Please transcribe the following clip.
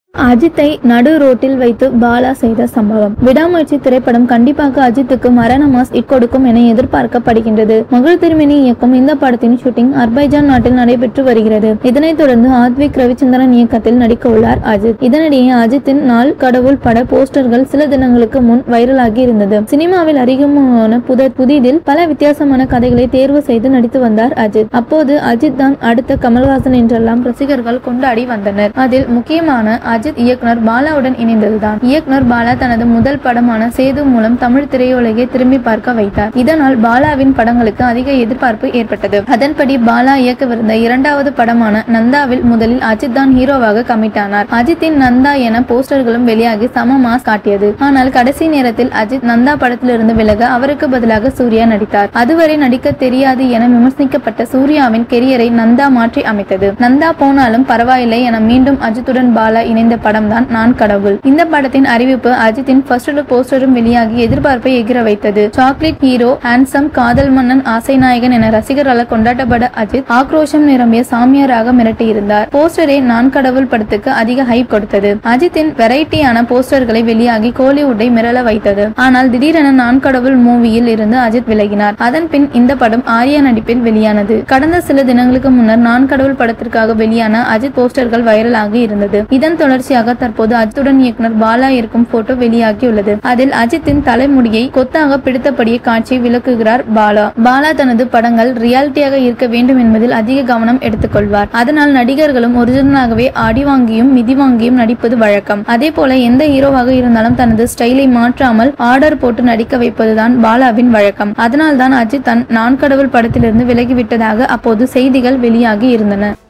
அஜித்தை நடு ரோட்டில் வைத்து பாலா செய்த சம்பவம் விடாமுயற்சி திரைப்படம் கண்டிப்பாக அஜித்துக்கு மரண மாஸ் இட்கொடுக்கும் என எதிர்பார்க்கப்படுகின்றது மகள் திருமணி இயக்கும் இந்த படத்தின் ஷூட்டிங் அர்பைஜான் நாட்டில் நடைபெற்று வருகிறது இதனைத் தொடர்ந்து ஆத்விக் ரவிச்சந்திரன் இயக்கத்தில் நடிக்க உள்ளார் அஜித் இதனிடையே அஜித்தின் நாள் கடவுள் பட போஸ்டர்கள் சில தினங்களுக்கு முன் வைரலாகி இருந்தது சினிமாவில் அறிமுகமான புத புதிதில் பல வித்தியாசமான கதைகளை தேர்வு செய்து நடித்து வந்தார் அஜித் அப்போது அஜித் தான் அடுத்த கமல்ஹாசன் என்றெல்லாம் ரசிகர்கள் கொண்டாடி வந்தனர் அதில் முக்கியமான அஜித் இயக்குனர் பாலாவுடன் இணைந்ததுதான் இயக்குனர் பாலா தனது முதல் படமான சேது மூலம் தமிழ் திரையுலகை திரும்பி பார்க்க வைத்தார் இதனால் பாலாவின் படங்களுக்கு அதிக எதிர்பார்ப்பு ஏற்பட்டது அதன்படி பாலா இயக்கவிருந்த இரண்டாவது படமான நந்தாவில் முதலில் அஜித் தான் ஹீரோவாக கமிட் ஆனார் அஜித்தின் நந்தா என போஸ்டர்களும் வெளியாகி சம மாஸ் காட்டியது ஆனால் கடைசி நேரத்தில் அஜித் நந்தா படத்திலிருந்து விலக அவருக்கு பதிலாக சூர்யா நடித்தார் அதுவரை நடிக்க தெரியாது என விமர்சிக்கப்பட்ட சூர்யாவின் கெரியரை நந்தா மாற்றி அமைத்தது நந்தா போனாலும் பரவாயில்லை என மீண்டும் அஜித்துடன் பாலா இணைந்த படம் தான் நான் கடவுள் இந்த படத்தின் அறிவிப்பு அஜித்தின் ஃபர்ஸ்ட் லுக் போஸ்டரும் வெளியாகி எதிர்பார்ப்பை எகிர வைத்தது சாக்லேட் ஹீரோ ஹேண்ட்ஸம் காதல் மன்னன் ஆசை நாயகன் என ரசிகர்களால் கொண்டாடப்பட அஜித் ஆக்ரோஷம் நிரம்பிய சாமியாராக மிரட்டியிருந்தார் போஸ்டரே நான் கடவுள் படத்துக்கு அதிக ஹைப் கொடுத்தது அஜித்தின் வெரைட்டியான போஸ்டர்களை வெளியாகி கோலிவுட்டை மிரள வைத்தது ஆனால் திடீரென நான் கடவுள் மூவியில் இருந்து அஜித் விலகினார் அதன் பின் இந்த படம் ஆர்யா நடிப்பில் வெளியானது கடந்த சில தினங்களுக்கு முன்னர் நான் கடவுள் படத்திற்காக வெளியான அஜித் போஸ்டர்கள் வைரலாகி இருந்தது இதன் தொடர்ச்சியாக தற்போது அஜித்துடன் இயக்குனர் பாலா இருக்கும் போட்டோ வெளியாகியுள்ளது அதில் அஜித்தின் தலைமுடியை கொத்தாக பிடித்தபடியே காட்சியை விளக்குகிறார் பாலா பாலா தனது படங்கள் ரியாலிட்டியாக இருக்க வேண்டும் என்பதில் அதிக கவனம் எடுத்துக்கொள்வார் அதனால் நடிகர்களும் ஒரிஜினலாகவே அடி வாங்கியும் மிதி வாங்கியும் நடிப்பது வழக்கம் அதே போல எந்த ஹீரோவாக இருந்தாலும் தனது ஸ்டைலை மாற்றாமல் ஆர்டர் போட்டு நடிக்க வைப்பதுதான் பாலாவின் வழக்கம் அதனால்தான் அஜித் தன் நான் கடவுள் படத்திலிருந்து விலகிவிட்டதாக அப்போது செய்திகள் வெளியாகி இருந்தன